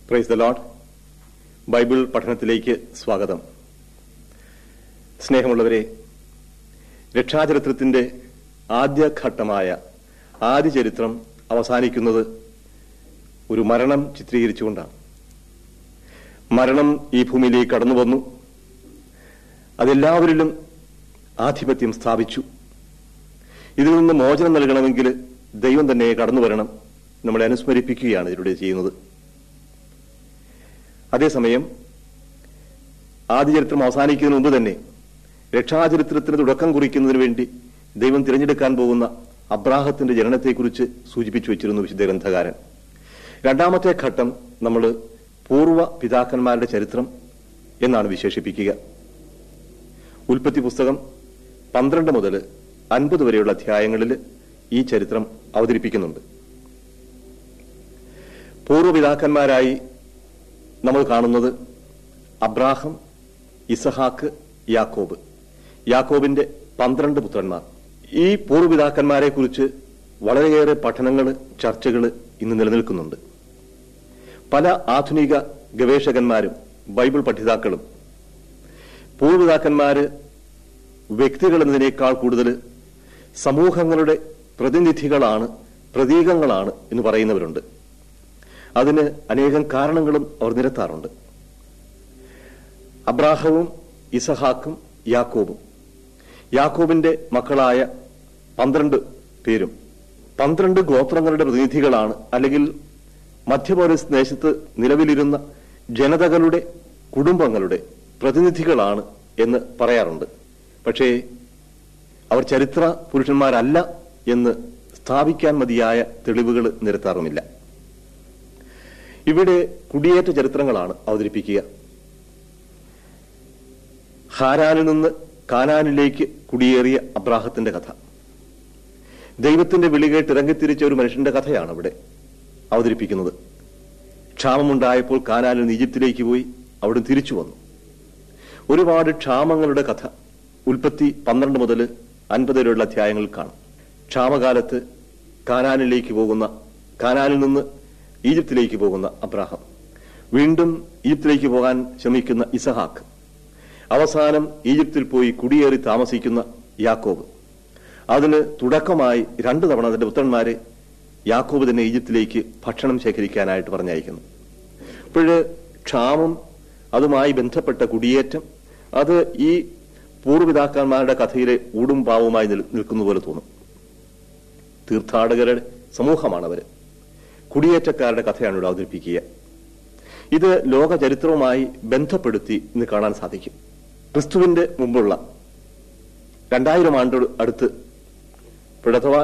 praise the load Bible പഠനത്തിലേക്ക് സ്വാഗതം സ്നേഹമുള്ളവരെ രക്ഷാചരിത്രത്തിന്റെ ആദ്യഘട്ടമായ ആദ്യ ചരിത്രം അവസാനിക്കുന്നത് ഒരു മരണം ചിത്രീകരിച്ചുകൊണ്ടാണ് മരണം ഈ ഭൂമിയിലേക്ക് കടന്നു വന്നു അതെല്ലാവരിലും ആധിപത്യം സ്ഥാപിച്ചു ഇതിൽ നിന്ന് മോചനം നൽകണമെങ്കിൽ ദൈവം തന്നെ കടന്നു വരണം നമ്മളെ അനുസ്മരിപ്പിക്കുകയാണ് ഇതിലൂടെ ചെയ്യുന്നത് അതേസമയം ആദ്യ ചരിത്രം അവസാനിക്കുന്നതിന് മുമ്പ് തന്നെ രക്ഷാചരിത്രത്തിന് തുടക്കം കുറിക്കുന്നതിന് വേണ്ടി ദൈവം തിരഞ്ഞെടുക്കാൻ പോകുന്ന അബ്രാഹത്തിന്റെ ജനനത്തെക്കുറിച്ച് സൂചിപ്പിച്ചു വെച്ചിരുന്നു വിശുദ്ധ ഗ്രന്ഥകാരൻ രണ്ടാമത്തെ ഘട്ടം നമ്മൾ പൂർവ്വ പിതാക്കന്മാരുടെ ചരിത്രം എന്നാണ് വിശേഷിപ്പിക്കുക ഉൽപ്പത്തി പുസ്തകം പന്ത്രണ്ട് മുതൽ അൻപത് വരെയുള്ള അധ്യായങ്ങളിൽ ഈ ചരിത്രം അവതരിപ്പിക്കുന്നുണ്ട് പൂർവ്വപിതാക്കന്മാരായി നമ്മൾ കാണുന്നത് അബ്രാഹം ഇസഹാക്ക് യാക്കോബ് യാക്കോബിന്റെ പന്ത്രണ്ട് പുത്രന്മാർ ഈ പൂർവ്വപിതാക്കന്മാരെ കുറിച്ച് വളരെയേറെ പഠനങ്ങൾ ചർച്ചകൾ ഇന്ന് നിലനിൽക്കുന്നുണ്ട് പല ആധുനിക ഗവേഷകന്മാരും ബൈബിൾ പഠിതാക്കളും പൂർവ്വപിതാക്കന്മാര് വ്യക്തികൾ എന്നതിനേക്കാൾ കൂടുതൽ സമൂഹങ്ങളുടെ പ്രതിനിധികളാണ് പ്രതീകങ്ങളാണ് എന്ന് പറയുന്നവരുണ്ട് അതിന് അനേകം കാരണങ്ങളും അവർ നിരത്താറുണ്ട് അബ്രാഹവും ഇസഹാക്കും യാക്കോബും യാക്കോബിന്റെ മക്കളായ പന്ത്രണ്ട് പേരും പന്ത്രണ്ട് ഗോത്രങ്ങളുടെ പ്രതിനിധികളാണ് അല്ലെങ്കിൽ മധ്യപോലീസ് ദേശത്ത് നിലവിലിരുന്ന ജനതകളുടെ കുടുംബങ്ങളുടെ പ്രതിനിധികളാണ് എന്ന് പറയാറുണ്ട് പക്ഷേ അവർ ചരിത്ര പുരുഷന്മാരല്ല എന്ന് സ്ഥാപിക്കാൻ മതിയായ തെളിവുകൾ നിരത്താറുമില്ല ഇവിടെ കുടിയേറ്റ ചരിത്രങ്ങളാണ് അവതരിപ്പിക്കുക ഹാരാനിൽ നിന്ന് കാനാനിലേക്ക് കുടിയേറിയ അബ്രാഹത്തിന്റെ കഥ ദൈവത്തിന്റെ വിളി കേട്ട് ഇറങ്ങിത്തിരിച്ച ഒരു മനുഷ്യന്റെ കഥയാണ് ഇവിടെ അവതരിപ്പിക്കുന്നത് ക്ഷാമമുണ്ടായപ്പോൾ കാനാനിൽ നിന്ന് ഈജിപ്തിലേക്ക് പോയി അവിടെ തിരിച്ചു വന്നു ഒരുപാട് ക്ഷാമങ്ങളുടെ കഥ ഉൽപ്പത്തി പന്ത്രണ്ട് മുതൽ അൻപത് വരെയുള്ള അധ്യായങ്ങളിൽ കാണും ക്ഷാമകാലത്ത് കാനാനിലേക്ക് പോകുന്ന കാനാനിൽ നിന്ന് ഈജിപ്തിലേക്ക് പോകുന്ന അബ്രാഹം വീണ്ടും ഈജിപ്തിലേക്ക് പോകാൻ ശ്രമിക്കുന്ന ഇസഹാക്ക് അവസാനം ഈജിപ്തിൽ പോയി കുടിയേറി താമസിക്കുന്ന യാക്കോബ് അതിന് തുടക്കമായി രണ്ടു തവണ അതിന്റെ പുത്രന്മാരെ യാക്കോബ് തന്നെ ഈജിപ്തിലേക്ക് ഭക്ഷണം ശേഖരിക്കാനായിട്ട് പറഞ്ഞയക്കുന്നു ഇപ്പോഴ് ക്ഷാമം അതുമായി ബന്ധപ്പെട്ട കുടിയേറ്റം അത് ഈ പൂർവ്വപിതാക്കന്മാരുടെ കഥയിലെ ഊടും പാവുമായി നിൽക്കുന്ന പോലെ തോന്നും തീർത്ഥാടകരുടെ സമൂഹമാണ് അവര് കുടിയേറ്റക്കാരുടെ കഥയാണ് ഇവിടെ അവതരിപ്പിക്കുക ഇത് ലോക ചരിത്രവുമായി ബന്ധപ്പെടുത്തി ഇന്ന് കാണാൻ സാധിക്കും ക്രിസ്തുവിന്റെ മുമ്പുള്ള രണ്ടായിരം ആണ്ട് അടുത്ത് അഥവാ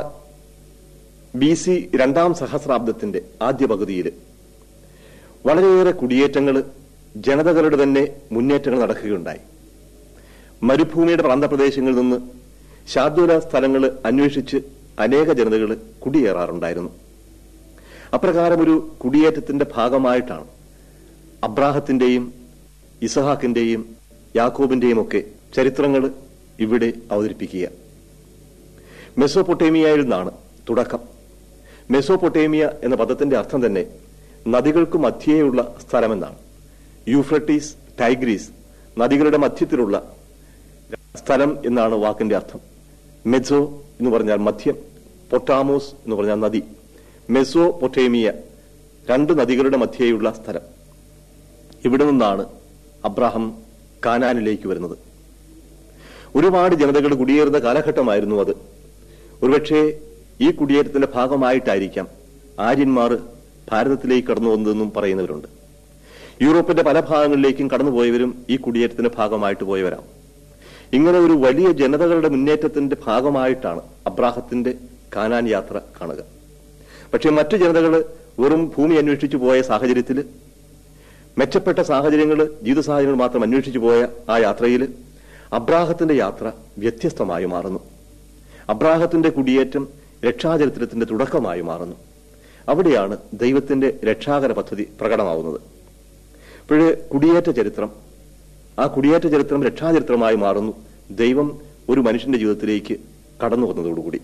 ബി സി രണ്ടാം സഹസ്രാബ്ദത്തിന്റെ ആദ്യ പകുതിയിൽ വളരെയേറെ കുടിയേറ്റങ്ങൾ ജനതകളുടെ തന്നെ മുന്നേറ്റങ്ങൾ നടക്കുകയുണ്ടായി മരുഭൂമിയുടെ പ്രാന്തപ്രദേശങ്ങളിൽ നിന്ന് ശാദ്വല സ്ഥലങ്ങൾ അന്വേഷിച്ച് അനേക ജനതകൾ കുടിയേറാറുണ്ടായിരുന്നു അപ്രകാരം ഒരു കുടിയേറ്റത്തിന്റെ ഭാഗമായിട്ടാണ് അബ്രാഹത്തിന്റെയും ഇസഹാക്കിന്റെയും യാക്കോബിന്റെയും ഒക്കെ ചരിത്രങ്ങൾ ഇവിടെ അവതരിപ്പിക്കുക മെസോപ്പൊട്ടേമിയയിൽ നിന്നാണ് തുടക്കം മെസോപ്പൊട്ടേമിയ എന്ന പദത്തിന്റെ അർത്ഥം തന്നെ നദികൾക്ക് മധ്യേയുള്ള സ്ഥലമെന്നാണ് യൂഫ്രട്ടീസ് ടൈഗ്രീസ് നദികളുടെ മധ്യത്തിലുള്ള സ്ഥലം എന്നാണ് വാക്കിന്റെ അർത്ഥം മെസോ എന്ന് പറഞ്ഞാൽ മധ്യം പൊട്ടാമോസ് എന്ന് പറഞ്ഞാൽ നദി മെസോ പൊട്ടേമിയ രണ്ട് നദികളുടെ മധ്യേയുള്ള സ്ഥലം ഇവിടെ നിന്നാണ് അബ്രാഹം കാനാനിലേക്ക് വരുന്നത് ഒരുപാട് ജനതകൾ കുടിയേറുന്ന കാലഘട്ടമായിരുന്നു അത് ഒരുപക്ഷെ ഈ കുടിയേറ്റത്തിന്റെ ഭാഗമായിട്ടായിരിക്കാം ആര്യന്മാർ ഭാരതത്തിലേക്ക് കടന്നു വന്നതെന്നും പറയുന്നവരുണ്ട് യൂറോപ്പിന്റെ പല ഭാഗങ്ങളിലേക്കും കടന്നുപോയവരും ഈ കുടിയേറ്റത്തിന്റെ ഭാഗമായിട്ട് പോയവരാണ് ഇങ്ങനെ ഒരു വലിയ ജനതകളുടെ മുന്നേറ്റത്തിന്റെ ഭാഗമായിട്ടാണ് അബ്രാഹത്തിന്റെ കാനാൻ യാത്ര കാണുക പക്ഷെ മറ്റു ജനതകൾ വെറും ഭൂമി അന്വേഷിച്ചു പോയ സാഹചര്യത്തിൽ മെച്ചപ്പെട്ട സാഹചര്യങ്ങൾ ജീവിത സാഹചര്യങ്ങൾ മാത്രം അന്വേഷിച്ചു പോയ ആ യാത്രയിൽ അബ്രാഹത്തിന്റെ യാത്ര വ്യത്യസ്തമായി മാറുന്നു അബ്രാഹത്തിന്റെ കുടിയേറ്റം രക്ഷാചരിത്രത്തിന്റെ തുടക്കമായി മാറുന്നു അവിടെയാണ് ദൈവത്തിന്റെ രക്ഷാകര പദ്ധതി പ്രകടമാവുന്നത് ഇപ്പോഴ് കുടിയേറ്റ ചരിത്രം ആ കുടിയേറ്റ ചരിത്രം രക്ഷാചരിത്രമായി മാറുന്നു ദൈവം ഒരു മനുഷ്യന്റെ ജീവിതത്തിലേക്ക് കടന്നു വന്നതോടുകൂടി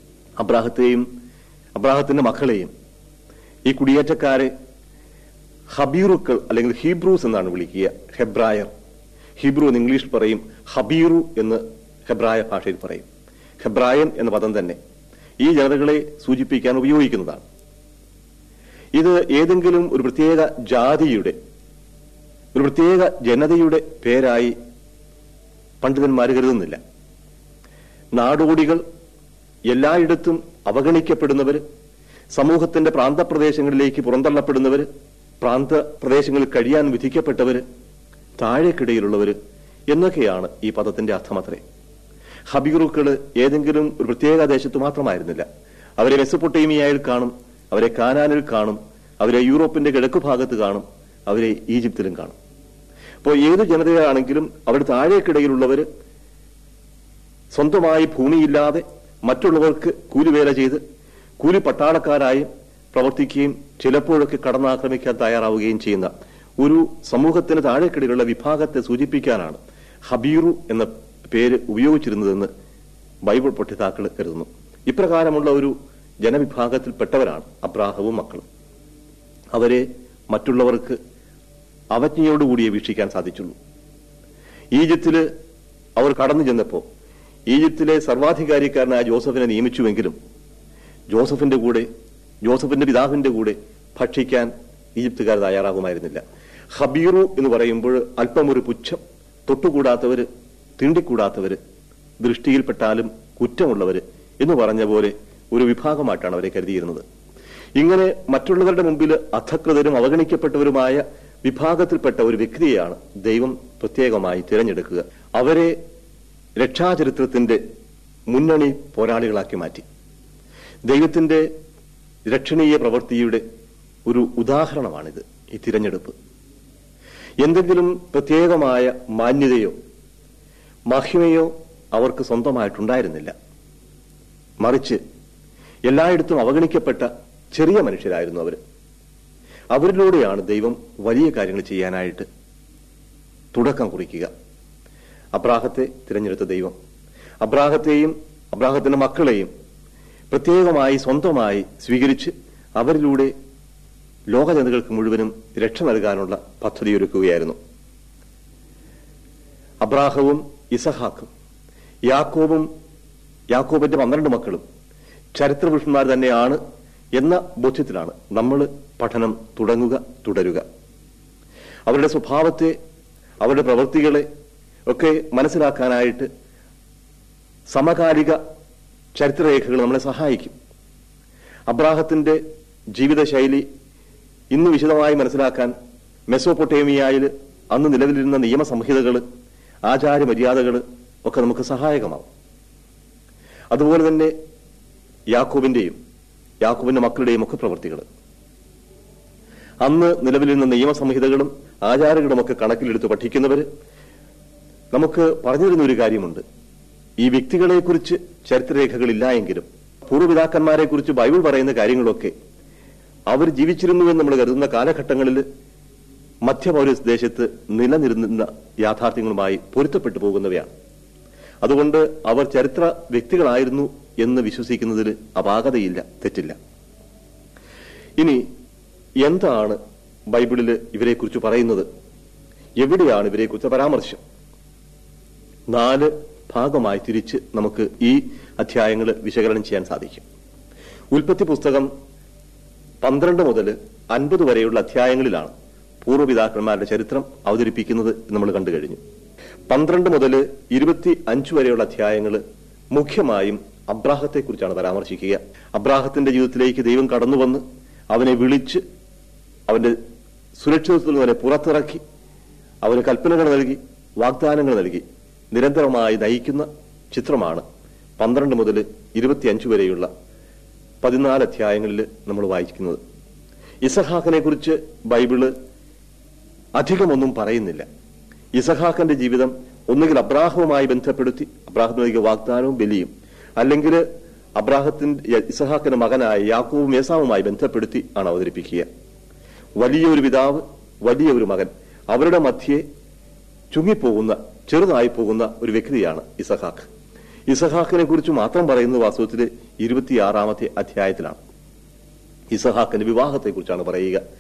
അബ്രാഹത്തെയും അബ്രാഹത്തിന്റെ മക്കളെയും ഈ കുടിയേറ്റക്കാരെ ഹബീറുക്കൾ അല്ലെങ്കിൽ ഹീബ്രൂസ് എന്നാണ് വിളിക്കുക ഹെബ്രായർ ഹീബ്രു എന്ന് ഇംഗ്ലീഷിൽ പറയും ഹബീറു എന്ന് ഹെബ്രായ ഭാഷയിൽ പറയും ഹെബ്രായൻ എന്ന പദം തന്നെ ഈ ജനതകളെ സൂചിപ്പിക്കാൻ ഉപയോഗിക്കുന്നതാണ് ഇത് ഏതെങ്കിലും ഒരു പ്രത്യേക ജാതിയുടെ ഒരു പ്രത്യേക ജനതയുടെ പേരായി പണ്ഡിതന്മാർ കരുതുന്നില്ല നാടോടികൾ എല്ലായിടത്തും അവഗണിക്കപ്പെടുന്നവർ സമൂഹത്തിന്റെ പ്രാന്തപ്രദേശങ്ങളിലേക്ക് പുറന്തള്ളപ്പെടുന്നവർ പ്രാന്ത പ്രദേശങ്ങളിൽ കഴിയാൻ വിധിക്കപ്പെട്ടവർ താഴേക്കിടയിലുള്ളവർ എന്നൊക്കെയാണ് ഈ പദത്തിന്റെ അർത്ഥമത്രേ ഹബീറുക്കള് ഏതെങ്കിലും ഒരു പ്രത്യേക ദേശത്ത് മാത്രമായിരുന്നില്ല അവരെ മെസ്സപ്പൊട്ടേമിയയിൽ കാണും അവരെ കാനാനിൽ കാണും അവരെ യൂറോപ്പിന്റെ കിഴക്ക് ഭാഗത്ത് കാണും അവരെ ഈജിപ്തിലും കാണും അപ്പോൾ ഏത് ജനതയാണെങ്കിലും അവിടെ താഴേക്കിടയിലുള്ളവർ സ്വന്തമായി ഭൂമിയില്ലാതെ മറ്റുള്ളവർക്ക് കൂലിവേല ചെയ്ത് കൂലി പട്ടാളക്കാരായും പ്രവർത്തിക്കുകയും ചിലപ്പോഴൊക്കെ കടന്നാക്രമിക്കാൻ തയ്യാറാവുകയും ചെയ്യുന്ന ഒരു സമൂഹത്തിന് താഴേക്കിടയിലുള്ള വിഭാഗത്തെ സൂചിപ്പിക്കാനാണ് ഹബീറു എന്ന പേര് ഉപയോഗിച്ചിരുന്നതെന്ന് ബൈബിൾ പഠിതാക്കൾ കരുതുന്നു ഇപ്രകാരമുള്ള ഒരു ജനവിഭാഗത്തിൽപ്പെട്ടവരാണ് അബ്രാഹവും മക്കളും അവരെ മറ്റുള്ളവർക്ക് അവജ്ഞയോടുകൂടിയേ വീക്ഷിക്കാൻ സാധിച്ചുള്ളൂ ഈജിപ്തില് അവർ കടന്നു ചെന്നപ്പോ ഈജിപ്തിലെ സർവാധികാരിക്കാരനായ ജോസഫിനെ നിയമിച്ചുവെങ്കിലും ജോസഫിന്റെ കൂടെ ജോസഫിന്റെ പിതാവിന്റെ കൂടെ ഭക്ഷിക്കാൻ ഈജിപ്തുകാർ തയ്യാറാകുമായിരുന്നില്ല ഹബീറു എന്ന് പറയുമ്പോൾ അല്പം ഒരു പുച്ഛം തൊട്ടുകൂടാത്തവര് തീണ്ടിക്കൂടാത്തവര് ദൃഷ്ടിയിൽപ്പെട്ടാലും കുറ്റമുള്ളവര് എന്ന് പറഞ്ഞ പോലെ ഒരു വിഭാഗമായിട്ടാണ് അവരെ കരുതിയിരുന്നത് ഇങ്ങനെ മറ്റുള്ളവരുടെ മുമ്പിൽ അധകൃതരും അവഗണിക്കപ്പെട്ടവരുമായ വിഭാഗത്തിൽപ്പെട്ട ഒരു വ്യക്തിയെയാണ് ദൈവം പ്രത്യേകമായി തിരഞ്ഞെടുക്കുക അവരെ രക്ഷാചരിത്രത്തിന്റെ മുന്നണി പോരാളികളാക്കി മാറ്റി ദൈവത്തിന്റെ രക്ഷണീയ പ്രവൃത്തിയുടെ ഒരു ഉദാഹരണമാണിത് ഈ തിരഞ്ഞെടുപ്പ് എന്തെങ്കിലും പ്രത്യേകമായ മാന്യതയോ മഹിമയോ അവർക്ക് സ്വന്തമായിട്ടുണ്ടായിരുന്നില്ല മറിച്ച് എല്ലായിടത്തും അവഗണിക്കപ്പെട്ട ചെറിയ മനുഷ്യരായിരുന്നു അവർ അവരിലൂടെയാണ് ദൈവം വലിയ കാര്യങ്ങൾ ചെയ്യാനായിട്ട് തുടക്കം കുറിക്കുക അബ്രാഹത്തെ തിരഞ്ഞെടുത്ത ദൈവം അബ്രാഹത്തെയും അബ്രാഹത്തിന്റെ മക്കളെയും പ്രത്യേകമായി സ്വന്തമായി സ്വീകരിച്ച് അവരിലൂടെ ലോകജനതകൾക്ക് മുഴുവനും രക്ഷ നൽകാനുള്ള പദ്ധതിയൊരുക്കുകയായിരുന്നു അബ്രാഹവും ഇസഹാക്കും യാക്കോബും യാക്കോബിന്റെ പന്ത്രണ്ട് മക്കളും ചരിത്രപുരുഷന്മാർ തന്നെയാണ് എന്ന ബോധ്യത്തിലാണ് നമ്മൾ പഠനം തുടങ്ങുക തുടരുക അവരുടെ സ്വഭാവത്തെ അവരുടെ പ്രവൃത്തികളെ ഒക്കെ മനസ്സിലാക്കാനായിട്ട് സമകാലിക ചരിത്രരേഖകൾ നമ്മളെ സഹായിക്കും അബ്രാഹത്തിന്റെ ജീവിതശൈലി ഇന്ന് വിശദമായി മനസ്സിലാക്കാൻ മെസോപ്പൊട്ടേമിയയിൽ അന്ന് നിലവിലിരുന്ന നിയമസംഹിതകൾ ആചാര മര്യാദകൾ ഒക്കെ നമുക്ക് സഹായകമാവും അതുപോലെ തന്നെ യാക്കോബിന്റെയും യാക്കോബിന്റെ മക്കളുടെയും ഒക്കെ പ്രവൃത്തികൾ അന്ന് നിലവിലിരുന്ന നിയമസംഹിതകളും ആചാരങ്ങളും ഒക്കെ കണക്കിലെടുത്ത് പഠിക്കുന്നവര് നമുക്ക് പറഞ്ഞു തരുന്ന ഒരു കാര്യമുണ്ട് ഈ വ്യക്തികളെക്കുറിച്ച് ചരിത്രരേഖകളില്ല എങ്കിലും പൂർവ്വപിതാക്കന്മാരെ കുറിച്ച് ബൈബിൾ പറയുന്ന കാര്യങ്ങളൊക്കെ അവർ ജീവിച്ചിരുന്നുവെന്ന് നമ്മൾ കരുതുന്ന കാലഘട്ടങ്ങളിൽ മധ്യപൗരസ് ദേശത്ത് നിലനിരുന്ന യാഥാർത്ഥ്യങ്ങളുമായി പൊരുത്തപ്പെട്ടു പോകുന്നവയാണ് അതുകൊണ്ട് അവർ ചരിത്ര വ്യക്തികളായിരുന്നു എന്ന് വിശ്വസിക്കുന്നതിൽ അപാകതയില്ല തെറ്റില്ല ഇനി എന്താണ് ബൈബിളിൽ ഇവരെക്കുറിച്ച് പറയുന്നത് എവിടെയാണ് ഇവരെക്കുറിച്ച് പരാമർശം നാല് ഭാഗമായി തിരിച്ച് നമുക്ക് ഈ അധ്യായങ്ങൾ വിശകലനം ചെയ്യാൻ സാധിക്കും ഉൽപ്പത്തി പുസ്തകം പന്ത്രണ്ട് മുതൽ അൻപത് വരെയുള്ള അധ്യായങ്ങളിലാണ് പൂർവ്വപിതാക്കന്മാരുടെ ചരിത്രം അവതരിപ്പിക്കുന്നത് നമ്മൾ കണ്ടു കഴിഞ്ഞു പന്ത്രണ്ട് മുതൽ ഇരുപത്തി അഞ്ച് വരെയുള്ള അധ്യായങ്ങൾ മുഖ്യമായും അബ്രാഹത്തെക്കുറിച്ചാണ് പരാമർശിക്കുക അബ്രാഹത്തിന്റെ ജീവിതത്തിലേക്ക് ദൈവം കടന്നു വന്ന് അവനെ വിളിച്ച് അവന്റെ സുരക്ഷിതത്വത്തിൽ നിന്ന് അവനെ പുറത്തിറക്കി അവന് കൽപ്പനകൾ നൽകി വാഗ്ദാനങ്ങൾ നൽകി നിരന്തരമായി നയിക്കുന്ന ചിത്രമാണ് പന്ത്രണ്ട് മുതൽ ഇരുപത്തിയഞ്ച് വരെയുള്ള പതിനാല് അധ്യായങ്ങളിൽ നമ്മൾ വായിക്കുന്നത് ഇസഹാക്കിനെ കുറിച്ച് ബൈബിള് അധികമൊന്നും പറയുന്നില്ല ഇസഹാക്കിന്റെ ജീവിതം ഒന്നുകിൽ അബ്രാഹവുമായി ബന്ധപ്പെടുത്തി അബ്രാഹം നൽകിയ വാഗ്ദാനവും ബലിയും അല്ലെങ്കിൽ അബ്രാഹത്തിന്റെ ഇസഹാക്കിന്റെ മകനായ യാക്കൂവും യേസാവുമായി ബന്ധപ്പെടുത്തി ആണ് അവതരിപ്പിക്കുക വലിയൊരു പിതാവ് വലിയ ഒരു മകൻ അവരുടെ മധ്യേ ചുങ്ങിപ്പോകുന്ന ചെറുതായി പോകുന്ന ഒരു വ്യക്തിയാണ് ഇസഹാക്ക് ഇസഹാക്കിനെ കുറിച്ച് മാത്രം പറയുന്നത് വാസ്തവത്തിൽ ഇരുപത്തിയാറാമത്തെ അധ്യായത്തിലാണ് ഇസഹാക്കിന്റെ വിവാഹത്തെക്കുറിച്ചാണ് പറയുക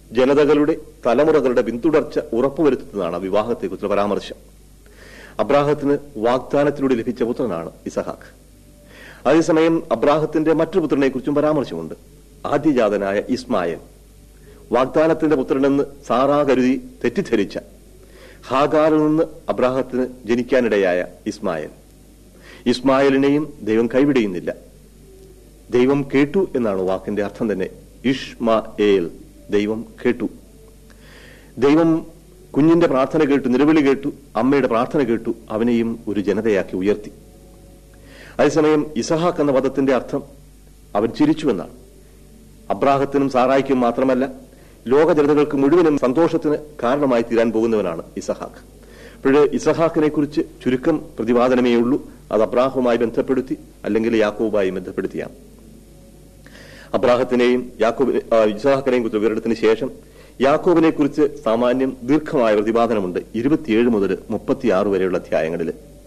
ജനതകളുടെ തലമുറകളുടെ പിന്തുടർച്ച ഉറപ്പുവരുത്തുന്നതാണ് വിവാഹത്തെക്കുറിച്ചുള്ള പരാമർശം അബ്രാഹത്തിന് വാഗ്ദാനത്തിലൂടെ ലഭിച്ച പുത്രനാണ് ഇസഹാക്ക് അതേസമയം അബ്രാഹത്തിന്റെ മറ്റൊരു പുത്രനെ കുറിച്ചും പരാമർശമുണ്ട് ആദ്യജാതനായ ഇസ്മായൽ വാഗ്ദാനത്തിന്റെ പുത്രനെന്ന് സാറാ കരുതി തെറ്റിദ്ധരിച്ച ഹാഗാറിൽ നിന്ന് അബ്രാഹത്തിന് ജനിക്കാനിടയായ ഇസ്മായൽ ഇസ്മായലിനെയും ദൈവം കൈവിടിയുന്നില്ല ദൈവം കേട്ടു എന്നാണ് വാക്കിന്റെ അർത്ഥം തന്നെ ഇഷ്മായേൽ ദൈവം കേട്ടു ദൈവം കുഞ്ഞിന്റെ പ്രാർത്ഥന കേട്ടു നിലവിളി കേട്ടു അമ്മയുടെ പ്രാർത്ഥന കേട്ടു അവനെയും ഒരു ജനതയാക്കി ഉയർത്തി അതേസമയം ഇസഹാക്ക് എന്ന പദത്തിന്റെ അർത്ഥം അവൻ ചിരിച്ചുവെന്നാണ് അബ്രാഹത്തിനും സാറായിക്കും മാത്രമല്ല ലോക ജനതകൾക്ക് മുഴുവനും സന്തോഷത്തിന് കാരണമായി തീരാൻ പോകുന്നവനാണ് ഇസഹാക്ക് അപ്പോഴ് ഇസഹാക്കിനെ കുറിച്ച് ചുരുക്കം പ്രതിപാദനമേ ഉള്ളൂ അത് അബ്രാഹുമായി ബന്ധപ്പെടുത്തി അല്ലെങ്കിൽ യാക്കോബുമായി ബന്ധപ്പെടുത്തിയാണ് അബ്രാഹത്തിനെയും യാക്കോബിനെ ആ, ഇസഹാക്കിനെയും കുറിച്ച് വിവരണത്തിന് ശേഷം യാക്കോബിനെ കുറിച്ച് സാമാന്യം ദീർഘമായ പ്രതിപാദനമുണ്ട് ഇരുപത്തിയേഴ് മുതൽ മുപ്പത്തിയാറ് വരെയുള്ള അധ്യായങ്ങളിൽ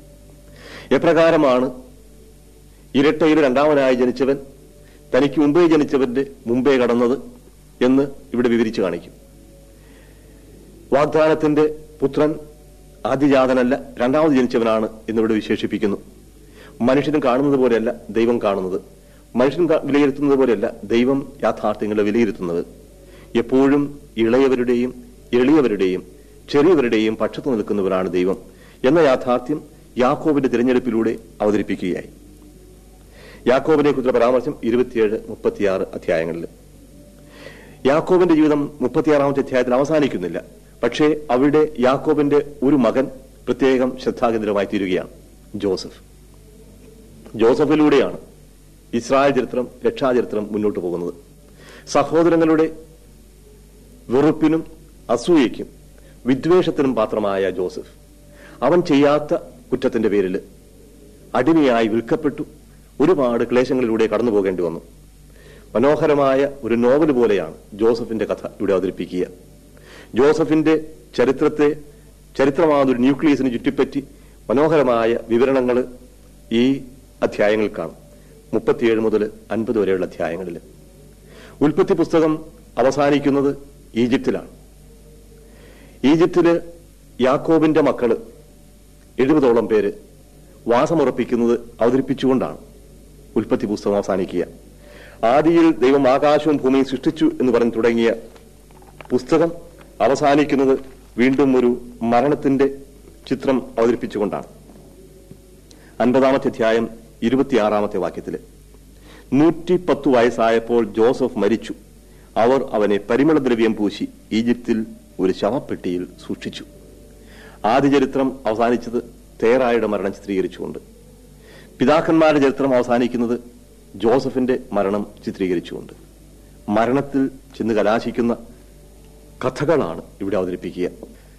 എപ്രകാരമാണ് ഇരട്ടയിൽ രണ്ടാമനായി ജനിച്ചവൻ തനിക്ക് മുമ്പേ ജനിച്ചവന്റെ മുമ്പേ കടന്നത് എന്ന് ഇവിടെ വിവരിച്ചു കാണിക്കും വാഗ്ദാനത്തിന്റെ പുത്രൻ ആദ്യജാതനല്ല രണ്ടാമത് ജനിച്ചവനാണ് എന്നിവിടെ വിശേഷിപ്പിക്കുന്നു മനുഷ്യനും കാണുന്നത് പോലെയല്ല ദൈവം കാണുന്നത് മനുഷ്യൻ കാ- വിലയിരുത്തുന്നത് പോലെയല്ല ദൈവം യാഥാർത്ഥ്യങ്ങളെ വിലയിരുത്തുന്നത് എപ്പോഴും ഇളയവരുടെയും എളിയവരുടെയും ചെറിയവരുടെയും പക്ഷത്തു നിൽക്കുന്നവരാണ് ദൈവം എന്ന യാഥാർത്ഥ്യം യാക്കോബിന്റെ തിരഞ്ഞെടുപ്പിലൂടെ അവതരിപ്പിക്കുകയായി യാക്കോബിനെ കുറിച്ചുള്ള പരാമർശം ഇരുപത്തിയേഴ് മുപ്പത്തിയാറ് അധ്യായങ്ങളിൽ യാക്കോബിന്റെ ജീവിതം മുപ്പത്തിയാറാമത്തെ അധ്യായത്തിൽ അവസാനിക്കുന്നില്ല പക്ഷേ അവിടെ യാക്കോബിന്റെ ഒരു മകൻ പ്രത്യേകം ശ്രദ്ധാകേന്ദ്രമായി തീരുകയാണ് ജോസഫ് ജോസഫിലൂടെയാണ് ഇസ്രായേൽ ചരിത്രം രക്ഷാചരിത്രം മുന്നോട്ട് പോകുന്നത് സഹോദരങ്ങളുടെ വെറുപ്പിനും അസൂയയ്ക്കും വിദ്വേഷത്തിനും പാത്രമായ ജോസഫ് അവൻ ചെയ്യാത്ത കുറ്റത്തിന്റെ പേരിൽ അടിമയായി വിൽക്കപ്പെട്ടു ഒരുപാട് ക്ലേശങ്ങളിലൂടെ കടന്നു പോകേണ്ടി വന്നു മനോഹരമായ ഒരു നോവൽ പോലെയാണ് ജോസഫിന്റെ കഥ ഇവിടെ അവതരിപ്പിക്കുക ജോസഫിന്റെ ചരിത്രത്തെ ചരിത്രമാകുന്ന ഒരു ന്യൂക്ലിയസിന് ചുറ്റിപ്പറ്റി മനോഹരമായ വിവരണങ്ങൾ ഈ അധ്യായങ്ങളിൽ കാണും മുപ്പത്തിയേഴ് മുതൽ അൻപത് വരെയുള്ള അധ്യായങ്ങളിൽ ഉൽപ്പത്തി പുസ്തകം അവസാനിക്കുന്നത് ഈജിപ്തിലാണ് ഈജിപ്തില് യാക്കോബിന്റെ മക്കള് എഴുപതോളം പേര് വാസമുറപ്പിക്കുന്നത് അവതരിപ്പിച്ചുകൊണ്ടാണ് ഉൽപ്പത്തി പുസ്തകം അവസാനിക്കുക ആദിയിൽ ദൈവം ആകാശവും ഭൂമിയും സൃഷ്ടിച്ചു എന്ന് പറഞ്ഞ് തുടങ്ങിയ പുസ്തകം അവസാനിക്കുന്നത് വീണ്ടും ഒരു മരണത്തിന്റെ ചിത്രം അവതരിപ്പിച്ചുകൊണ്ടാണ് അൻപതാമത്തെ അധ്യായം ഇരുപത്തിയാറാമത്തെ വാക്യത്തില് നൂറ്റി പത്തു വയസ്സായപ്പോൾ ജോസഫ് മരിച്ചു അവർ അവനെ പരിമളദ്രവ്യം പൂശി ഈജിപ്തിൽ ഒരു ശവപ്പെട്ടിയിൽ സൂക്ഷിച്ചു ആദ്യ ചരിത്രം അവസാനിച്ചത് തേറായുടെ മരണം ചിത്രീകരിച്ചുകൊണ്ട് പിതാക്കന്മാരുടെ ചരിത്രം അവസാനിക്കുന്നത് ജോസഫിന്റെ മരണം ചിത്രീകരിച്ചുകൊണ്ട് മരണത്തിൽ ചെന്ന് കലാശിക്കുന്ന കഥകളാണ് ഇവിടെ അവതരിപ്പിക്കുക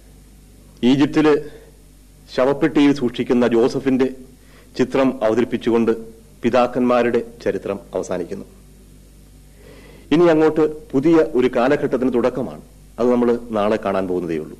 ഈജിപ്തില് ശവപ്പെട്ടിയിൽ സൂക്ഷിക്കുന്ന ജോസഫിന്റെ ചിത്രം അവതരിപ്പിച്ചുകൊണ്ട് പിതാക്കന്മാരുടെ ചരിത്രം അവസാനിക്കുന്നു ഇനി അങ്ങോട്ട് പുതിയ ഒരു കാലഘട്ടത്തിന് തുടക്കമാണ് അത് നമ്മൾ നാളെ കാണാൻ പോകുന്നതേ ഉള്ളൂ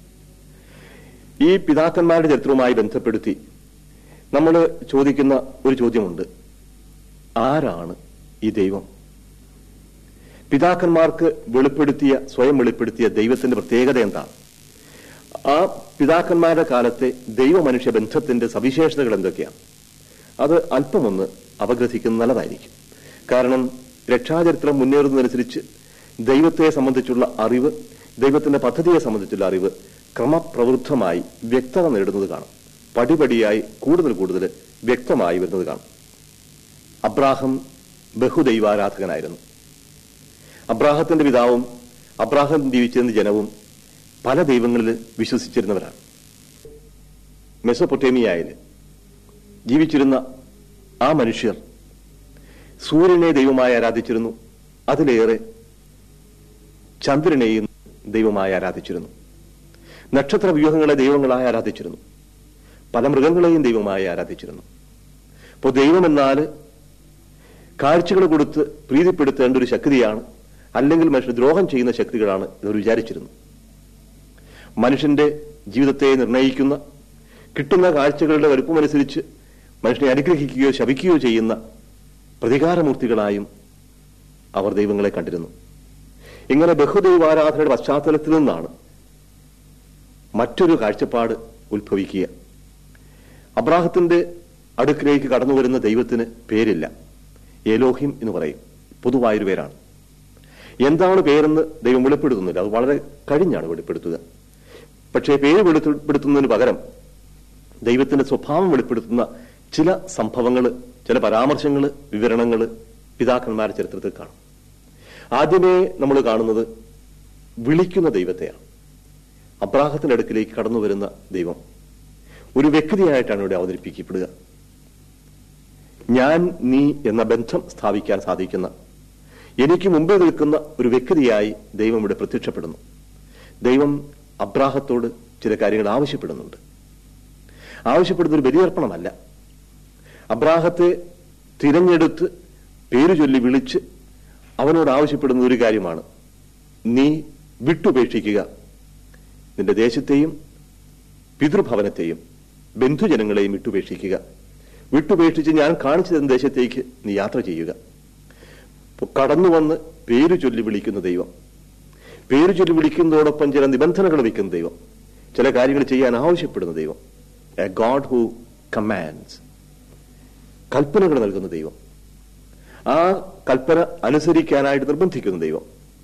ഈ പിതാക്കന്മാരുടെ ചരിത്രവുമായി ബന്ധപ്പെടുത്തി നമ്മൾ ചോദിക്കുന്ന ഒരു ചോദ്യമുണ്ട് ആരാണ് ഈ ദൈവം പിതാക്കന്മാർക്ക് വെളിപ്പെടുത്തിയ സ്വയം വെളിപ്പെടുത്തിയ ദൈവത്തിന്റെ പ്രത്യേകത എന്താണ് ആ പിതാക്കന്മാരുടെ കാലത്തെ ദൈവ മനുഷ്യ ബന്ധത്തിന്റെ സവിശേഷതകൾ എന്തൊക്കെയാണ് അത് അല്പമൊന്ന് അപഗ്രഥിക്കുന്നത് നല്ലതായിരിക്കും കാരണം രക്ഷാചരിത്രം മുന്നേറുന്നതനുസരിച്ച് ദൈവത്തെ സംബന്ധിച്ചുള്ള അറിവ് ദൈവത്തിന്റെ പദ്ധതിയെ സംബന്ധിച്ചുള്ള അറിവ് ക്രമപ്രവൃദ്ധമായി വ്യക്തത നേടുന്നത് കാണാം പടിപടിയായി കൂടുതൽ കൂടുതൽ വ്യക്തമായി വരുന്നത് കാണാം അബ്രാഹം ബഹുദൈവാരാധകനായിരുന്നു അബ്രാഹത്തിന്റെ പിതാവും അബ്രാഹം ജീവിച്ചിരുന്ന ജനവും പല ദൈവങ്ങളിൽ വിശ്വസിച്ചിരുന്നവരാണ് മെസൊപ്പൊട്ടേമിയയിൽ ജീവിച്ചിരുന്ന ആ മനുഷ്യർ സൂര്യനെ ദൈവമായി ആരാധിച്ചിരുന്നു അതിലേറെ ചന്ദ്രനെയും ദൈവമായി ആരാധിച്ചിരുന്നു നക്ഷത്ര വ്യൂഹങ്ങളെ ദൈവങ്ങളായി ആരാധിച്ചിരുന്നു പല മൃഗങ്ങളെയും ദൈവമായി ആരാധിച്ചിരുന്നു അപ്പോൾ ദൈവമെന്നാൽ കാഴ്ചകൾ കൊടുത്ത് പ്രീതിപ്പെടുത്തേണ്ട ഒരു ശക്തിയാണ് അല്ലെങ്കിൽ മനുഷ്യന് ദ്രോഹം ചെയ്യുന്ന ശക്തികളാണ് ഇവർ വിചാരിച്ചിരുന്നു മനുഷ്യന്റെ ജീവിതത്തെ നിർണയിക്കുന്ന കിട്ടുന്ന കാഴ്ചകളുടെ വലുപ്പമനുസരിച്ച് മനുഷ്യനെ അനുഗ്രഹിക്കുകയോ ശപിക്കുകയോ ചെയ്യുന്ന പ്രതികാരമൂർത്തികളായും അവർ ദൈവങ്ങളെ കണ്ടിരുന്നു ഇങ്ങനെ ബഹുദൈവാരാധനയുടെ പശ്ചാത്തലത്തിൽ നിന്നാണ് മറ്റൊരു കാഴ്ചപ്പാട് ഉത്ഭവിക്കുക അബ്രാഹത്തിന്റെ അടുക്കിലേക്ക് കടന്നു വരുന്ന ദൈവത്തിന് പേരില്ല ഏലോഹിം എന്ന് പറയും പൊതുവായൊരു പേരാണ് എന്താണ് പേരെന്ന് ദൈവം വെളിപ്പെടുത്തുന്നില്ല അത് വളരെ കഴിഞ്ഞാണ് വെളിപ്പെടുത്തുക പക്ഷേ പേര് വെളിപ്പെടുത്തുന്നതിന് പകരം ദൈവത്തിന്റെ സ്വഭാവം വെളിപ്പെടുത്തുന്ന ചില സംഭവങ്ങൾ ചില പരാമർശങ്ങൾ വിവരണങ്ങൾ പിതാക്കന്മാരുടെ ചരിത്രത്തിൽ കാണും ആദ്യമേ നമ്മൾ കാണുന്നത് വിളിക്കുന്ന ദൈവത്തെയാണ് അബ്രാഹത്തിന്റെ അടുക്കിലേക്ക് കടന്നു വരുന്ന ദൈവം ഒരു വ്യക്തിയായിട്ടാണ് ഇവിടെ അവതരിപ്പിക്കപ്പെടുക ഞാൻ നീ എന്ന ബന്ധം സ്ഥാപിക്കാൻ സാധിക്കുന്ന എനിക്ക് മുമ്പേ നിൽക്കുന്ന ഒരു വ്യക്തിയായി ദൈവം ഇവിടെ പ്രത്യക്ഷപ്പെടുന്നു ദൈവം അബ്രാഹത്തോട് ചില കാര്യങ്ങൾ ആവശ്യപ്പെടുന്നുണ്ട് ആവശ്യപ്പെടുന്ന ഒരു ബലിയർപ്പണമല്ല അബ്രാഹത്തെ തിരഞ്ഞെടുത്ത് പേരു ചൊല്ലി വിളിച്ച് അവനോട് ആവശ്യപ്പെടുന്ന ഒരു കാര്യമാണ് നീ വിട്ടുപേക്ഷിക്കുക നിന്റെ ദേശത്തെയും പിതൃഭവനത്തെയും ബന്ധുജനങ്ങളെയും വിട്ടുപേക്ഷിക്കുക വിട്ടുപേക്ഷിച്ച് ഞാൻ കാണിച്ചു തരുന്ന ദേശത്തേക്ക് നീ യാത്ര ചെയ്യുക കടന്നു വന്ന് പേരു ചൊല്ലി വിളിക്കുന്ന ദൈവം പേരു ചൊല്ലി വിളിക്കുന്നതോടൊപ്പം ചില നിബന്ധനകൾ വയ്ക്കുന്ന ദൈവം ചില കാര്യങ്ങൾ ചെയ്യാൻ ആവശ്യപ്പെടുന്ന ദൈവം എ ഗോഡ് ഹു കമാൻഡ്സ് കൽപ്പനകൾ നൽകുന്ന ദൈവം ആ കൽപ്പന അനുസരിക്കാനായിട്ട് നിർബന്ധിക്കുന്ന ദൈവം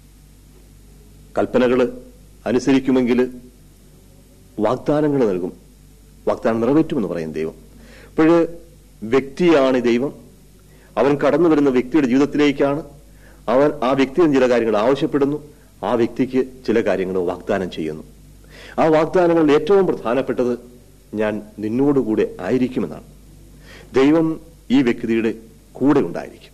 കൽപ്പനകൾ അനുസരിക്കുമെങ്കിൽ വാഗ്ദാനങ്ങൾ നൽകും വാഗ്ദാനം നിറവേറ്റുമെന്ന് പറയും ദൈവം അപ്പോഴ് വ്യക്തിയാണ് ഈ ദൈവം അവൻ കടന്നു വരുന്ന വ്യക്തിയുടെ ജീവിതത്തിലേക്കാണ് അവൻ ആ വ്യക്തിയിൽ ചില കാര്യങ്ങൾ ആവശ്യപ്പെടുന്നു ആ വ്യക്തിക്ക് ചില കാര്യങ്ങൾ വാഗ്ദാനം ചെയ്യുന്നു ആ വാഗ്ദാനങ്ങളിൽ ഏറ്റവും പ്രധാനപ്പെട്ടത് ഞാൻ നിന്നോടുകൂടെ ആയിരിക്കുമെന്നാണ് ദൈവം ഈ വ്യക്തിയുടെ കൂടെ ഉണ്ടായിരിക്കും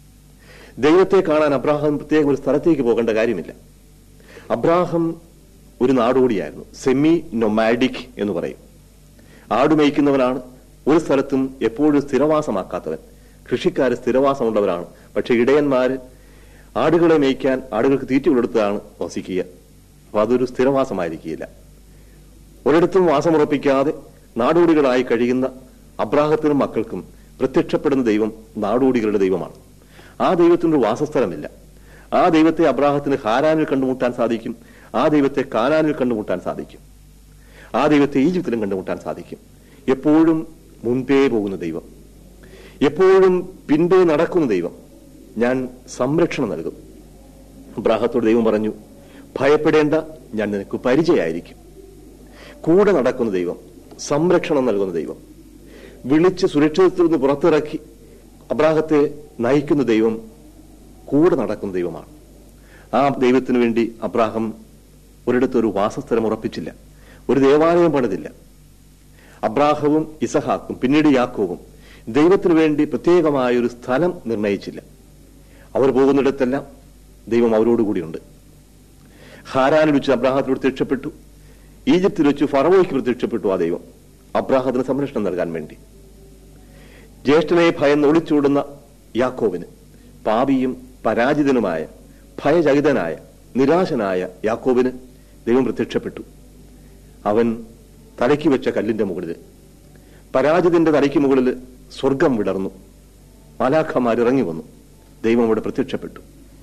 ദൈവത്തെ കാണാൻ അബ്രാഹം പ്രത്യേകം ഒരു സ്ഥലത്തേക്ക് പോകേണ്ട കാര്യമില്ല അബ്രാഹം ഒരു നാടോടിയായിരുന്നു സെമി നൊമാഡിക് എന്ന് പറയും ആടുമേയ്ക്കുന്നവനാണ് ഒരു സ്ഥലത്തും എപ്പോഴും സ്ഥിരവാസമാക്കാത്തവൻ കൃഷിക്കാര് സ്ഥിരവാസമുള്ളവരാണ് പക്ഷെ ഇടയന്മാര് ആടുകളെ മേയ്ക്കാൻ ആടുകൾക്ക് തീറ്റ കൊടുത്താണ് വസിക്കുക അപ്പൊ അതൊരു സ്ഥിരവാസമായിരിക്കില്ല ഒരിടത്തും വാസമുറപ്പിക്കാതെ നാടോടികളായി കഴിയുന്ന അബ്രാഹത്തിനും മക്കൾക്കും പ്രത്യക്ഷപ്പെടുന്ന ദൈവം നാടോടികളുടെ ദൈവമാണ് ആ ദൈവത്തിനൊരു വാസസ്ഥലമില്ല ആ ദൈവത്തെ അബ്രാഹത്തിന് ഹാരാനിൽ കണ്ടുമുട്ടാൻ സാധിക്കും ആ ദൈവത്തെ കാനാനിൽ കണ്ടുമുട്ടാൻ സാധിക്കും ആ ദൈവത്തെ ഈജിപ്തിലും കണ്ടുമുട്ടാൻ സാധിക്കും എപ്പോഴും മുൻപേ പോകുന്ന ദൈവം എപ്പോഴും പിൻപേ നടക്കുന്ന ദൈവം ഞാൻ സംരക്ഷണം നൽകും അബ്രാഹത്തോട് ദൈവം പറഞ്ഞു ഭയപ്പെടേണ്ട ഞാൻ നിനക്ക് പരിചയമായിരിക്കും കൂടെ നടക്കുന്ന ദൈവം സംരക്ഷണം നൽകുന്ന ദൈവം വിളിച്ച് സുരക്ഷിതത്തിൽ നിന്ന് പുറത്തിറക്കി അബ്രാഹത്തെ നയിക്കുന്ന ദൈവം കൂടെ നടക്കുന്ന ദൈവമാണ് ആ ദൈവത്തിനു വേണ്ടി അബ്രാഹം ഒരിടത്ത് ഒരു വാസസ്ഥലം ഉറപ്പിച്ചില്ല ഒരു ദേവാലയം പണിതില്ല അബ്രാഹവും ഇസഹാക്കും പിന്നീട് യാക്കോവും ദൈവത്തിനു വേണ്ടി പ്രത്യേകമായ ഒരു സ്ഥലം നിർണയിച്ചില്ല അവർ പോകുന്നിടത്തെല്ലാം ദൈവം അവരോടുകൂടിയുണ്ട് ഹാരാനിൽ വെച്ച് അബ്രാഹത്തിനോട് പ്രത്യക്ഷപ്പെട്ടു ഈജിപ്തിൽ വെച്ച് ഫറവോയ്ക്ക് പ്രത്യക്ഷപ്പെട്ടു ആ ദൈവം അബ്രാഹത്തിന് സംരക്ഷണം നൽകാൻ വേണ്ടി ജ്യേഷ്ഠനെ ഭയന്ന് ഒളിച്ചോടുന്ന യാക്കോവിന് പാപിയും പരാജിതനുമായ ഭയചകിതനായ നിരാശനായ യാക്കോവിന് ദൈവം പ്രത്യക്ഷപ്പെട്ടു അവൻ തലയ്ക്ക് വെച്ച കല്ലിന്റെ മുകളിൽ പരാജിതന്റെ തലയ്ക്ക് മുകളിൽ സ്വർഗം വിടർന്നു മാലാഖമാർ ഇറങ്ങി വന്നു ദൈവം അവിടെ പ്രത്യക്ഷപ്പെട്ടു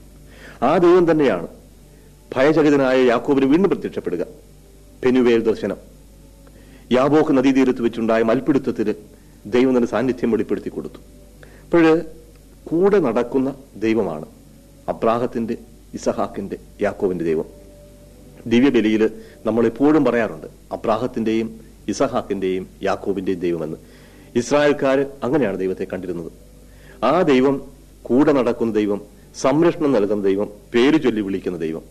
ആ ദൈവം തന്നെയാണ് ഭയചകിതനായ യാക്കോബിന് വീണ്ടും പ്രത്യക്ഷപ്പെടുക പെനുവേൽ ദർശനം യാബോക്ക് നദീതീരത്ത് വെച്ചുണ്ടായ മൽപ്പിടുത്തത്തിൽ ദൈവം തന്നെ സാന്നിധ്യം വെളിപ്പെടുത്തി കൊടുത്തു അപ്പോഴ് കൂടെ നടക്കുന്ന ദൈവമാണ് അബ്രാഹത്തിന്റെ ഇസഹാക്കിന്റെ യാക്കോവിന്റെ ദൈവം ദിവ്യബലിയിൽ നമ്മൾ എപ്പോഴും പറയാറുണ്ട് അബ്രാഹത്തിന്റെയും ഇസഹാക്കിന്റെയും യാക്കോബിന്റെയും ദൈവമെന്ന് ഇസ്രായേൽക്കാർ അങ്ങനെയാണ് ദൈവത്തെ കണ്ടിരുന്നത് ആ ദൈവം കൂടെ നടക്കുന്ന ദൈവം സംരക്ഷണം നൽകുന്ന ദൈവം പേര് ചൊല്ലി വിളിക്കുന്ന ദൈവം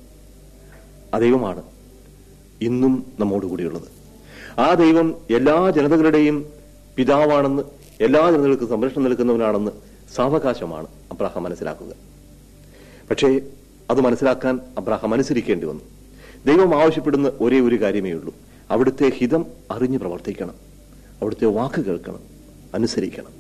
ആ ദൈവമാണ് ഇന്നും നമ്മോടുകൂടിയുള്ളത് ആ ദൈവം എല്ലാ ജനതകളുടെയും പിതാവാണെന്ന് എല്ലാ ജനതകൾക്കും സംരക്ഷണം നൽകുന്നവനാണെന്ന് സാവകാശമാണ് അബ്രാഹാം മനസ്സിലാക്കുക പക്ഷേ അത് മനസ്സിലാക്കാൻ അബ്രാഹാം അനുസരിക്കേണ്ടി വന്നു ദൈവം ആവശ്യപ്പെടുന്ന ഒരേ ഒരു കാര്യമേ ഉള്ളൂ അവിടുത്തെ ഹിതം അറിഞ്ഞ് പ്രവർത്തിക്കണം അവിടുത്തെ വാക്ക് കേൾക്കണം അനുസരിക്കണം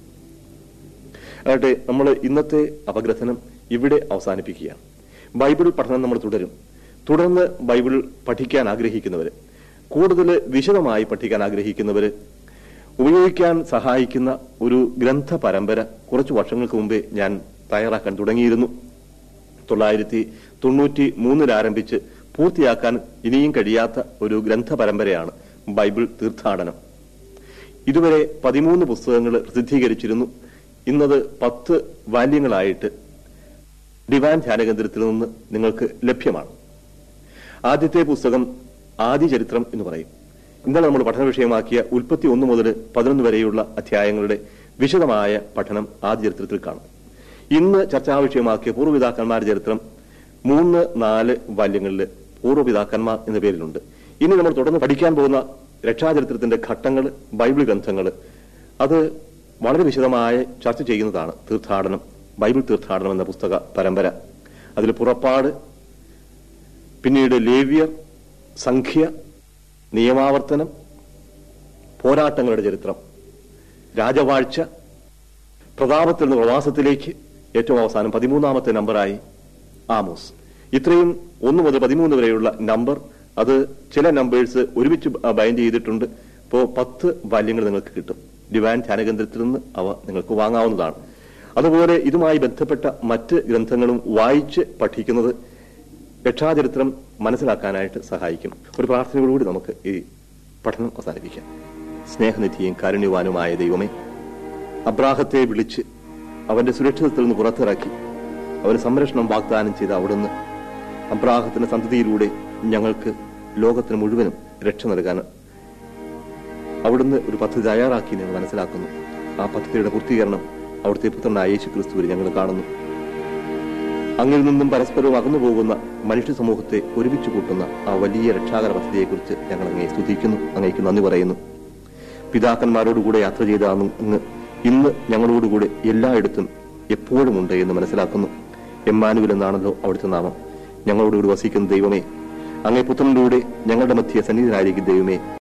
ആകട്ടെ നമ്മൾ ഇന്നത്തെ അപഗ്രഥനം ഇവിടെ അവസാനിപ്പിക്കുകയാണ് ബൈബിൾ പഠനം നമ്മൾ തുടരും തുടർന്ന് ബൈബിൾ പഠിക്കാൻ ആഗ്രഹിക്കുന്നവര് കൂടുതൽ വിശദമായി പഠിക്കാൻ ആഗ്രഹിക്കുന്നവര് ഉപയോഗിക്കാൻ സഹായിക്കുന്ന ഒരു ഗ്രന്ഥ പരമ്പര കുറച്ചു വർഷങ്ങൾക്ക് മുമ്പേ ഞാൻ തയ്യാറാക്കാൻ തുടങ്ങിയിരുന്നു തൊള്ളായിരത്തി തൊണ്ണൂറ്റി മൂന്നിൽ ആരംഭിച്ച് പൂർത്തിയാക്കാൻ ഇനിയും കഴിയാത്ത ഒരു ഗ്രന്ഥ പരമ്പരയാണ് ബൈബിൾ തീർത്ഥാടനം ഇതുവരെ പതിമൂന്ന് പുസ്തകങ്ങൾ പ്രസിദ്ധീകരിച്ചിരുന്നു ഇന്നത് പത്ത് വാല്യങ്ങളായിട്ട് ഡിവാൻ ധ്യാനകേന്ദ്രത്തിൽ നിന്ന് നിങ്ങൾക്ക് ലഭ്യമാണ് ആദ്യത്തെ പുസ്തകം ആദ്യ ചരിത്രം എന്ന് പറയും ഇന്നലെ നമ്മൾ പഠന വിഷയമാക്കിയ ഉൽപ്പത്തി ഒന്ന് മുതൽ പതിനൊന്ന് വരെയുള്ള അധ്യായങ്ങളുടെ വിശദമായ പഠനം ആദ്യ ചരിത്രത്തിൽ കാണും ഇന്ന് ചർച്ചാ വിഷയമാക്കിയ പൂർവ്വപിതാക്കന്മാരുടെ ചരിത്രം മൂന്ന് നാല് വാല്യങ്ങളിൽ പൂർവ്വപിതാക്കന്മാർ എന്ന പേരിലുണ്ട് ഇനി നമ്മൾ തുടർന്ന് പഠിക്കാൻ പോകുന്ന രക്ഷാചരിത്രത്തിന്റെ ഘട്ടങ്ങൾ ബൈബിൾ ഗ്രന്ഥങ്ങൾ അത് വളരെ വിശദമായി ചർച്ച ചെയ്യുന്നതാണ് തീർത്ഥാടനം ബൈബിൾ തീർത്ഥാടനം എന്ന പുസ്തക പരമ്പര അതിൽ പുറപ്പാട് പിന്നീട് ലേവ്യർ സംഖ്യ നിയമാവർത്തനം പോരാട്ടങ്ങളുടെ ചരിത്രം രാജവാഴ്ച പ്രതാപത്തിൽ നിന്ന് പ്രവാസത്തിലേക്ക് ഏറ്റവും അവസാനം പതിമൂന്നാമത്തെ നമ്പറായി ആമോസ് ഇത്രയും ഒന്ന് മുതൽ പതിമൂന്ന് വരെയുള്ള നമ്പർ അത് ചില നമ്പേഴ്സ് ഒരുമിച്ച് ബൈൻഡ് ചെയ്തിട്ടുണ്ട് ഇപ്പോൾ പത്ത് ബാല്യങ്ങൾ നിങ്ങൾക്ക് കിട്ടും ഡിവാൻ ധ്യാനകേന്ദ്രത്തിൽ നിന്ന് അവ നിങ്ങൾക്ക് വാങ്ങാവുന്നതാണ് അതുപോലെ ഇതുമായി ബന്ധപ്പെട്ട മറ്റ് ഗ്രന്ഥങ്ങളും വായിച്ച് പഠിക്കുന്നത് രക്ഷാചരിത്രം മനസ്സിലാക്കാനായിട്ട് സഹായിക്കും ഒരു പ്രാർത്ഥനയോടുകൂടി നമുക്ക് ഈ പഠനം അവസാനിപ്പിക്കാം സ്നേഹനിധിയും കാരുണ്യവാനുമായ ദൈവമേ അബ്രാഹത്തെ വിളിച്ച് അവന്റെ സുരക്ഷിതത്തിൽ നിന്ന് പുറത്തിറക്കി അവന് സംരക്ഷണം വാഗ്ദാനം ചെയ്ത അവിടുന്ന് അബ്രാഹത്തിന്റെ സന്തതിയിലൂടെ ഞങ്ങൾക്ക് ലോകത്തിന് മുഴുവനും രക്ഷ നൽകാൻ അവിടുന്ന് ഒരു പദ്ധതി തയ്യാറാക്കി ഞങ്ങൾ മനസ്സിലാക്കുന്നു ആ പദ്ധതിയുടെ പൂർത്തീകരണം അവിടുത്തെ പുത്രനായ യേശു ക്രിസ്തുവിൽ ഞങ്ങൾ കാണുന്നു അങ്ങിൽ നിന്നും പരസ്പരവും അകന്നു പോകുന്ന മനുഷ്യ സമൂഹത്തെ ഒരുമിച്ച് കൂട്ടുന്ന ആ വലിയ രക്ഷാകര പദ്ധതിയെക്കുറിച്ച് ഞങ്ങൾ അങ്ങേ സ്തുതിക്കുന്നു അങ്ങേക്ക് നന്ദി പറയുന്നു പിതാക്കന്മാരോടുകൂടെ യാത്ര ചെയ്ത അങ്ങ് അങ്ങ് ഇന്ന് ഞങ്ങളോടുകൂടെ എല്ലായിടത്തും എപ്പോഴും ഉണ്ട് എന്ന് മനസ്സിലാക്കുന്നു എമ്മാനുവൽ എന്നാണല്ലോ അവിടുത്തെ നാമം ഞങ്ങളോടുകൂടി വസിക്കുന്ന ദൈവമേ അങ്ങേ പുത്രനിലൂടെ ഞങ്ങളുടെ മധ്യ സന്നിധിനായിരിക്കും ദൈവമേ